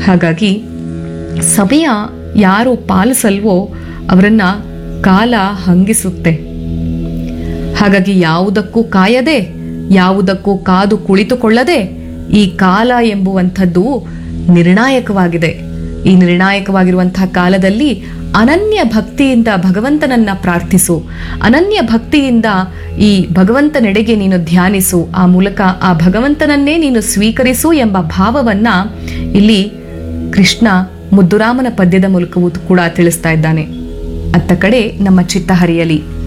ಹಾಗಾಗಿ ಸಮಯ ಯಾರು ಪಾಲಿಸಲ್ವೋ ಅವರನ್ನ ಕಾಲ ಹಂಗಿಸುತ್ತೆ ಹಾಗಾಗಿ ಯಾವುದಕ್ಕೂ ಕಾಯದೆ ಯಾವುದಕ್ಕೂ ಕಾದು ಕುಳಿತುಕೊಳ್ಳದೆ ಈ ಕಾಲ ಎಂಬುವಂಥದ್ದು ನಿರ್ಣಾಯಕವಾಗಿದೆ ಈ ನಿರ್ಣಾಯಕವಾಗಿರುವಂತಹ ಕಾಲದಲ್ಲಿ ಅನನ್ಯ ಭಕ್ತಿಯಿಂದ ಭಗವಂತನನ್ನ ಪ್ರಾರ್ಥಿಸು ಅನನ್ಯ ಭಕ್ತಿಯಿಂದ ಈ ಭಗವಂತನೆಡೆಗೆ ನೀನು ಧ್ಯಾನಿಸು ಆ ಮೂಲಕ ಆ ಭಗವಂತನನ್ನೇ ನೀನು ಸ್ವೀಕರಿಸು ಎಂಬ ಭಾವವನ್ನ ಇಲ್ಲಿ ಕೃಷ್ಣ ಮುದ್ದುರಾಮನ ಪದ್ಯದ ಮೂಲಕವೂ ಕೂಡ ತಿಳಿಸ್ತಾ ಇದ್ದಾನೆ ಅತ್ತ ಕಡೆ ನಮ್ಮ ಚಿತ್ತ ಹರಿಯಲಿ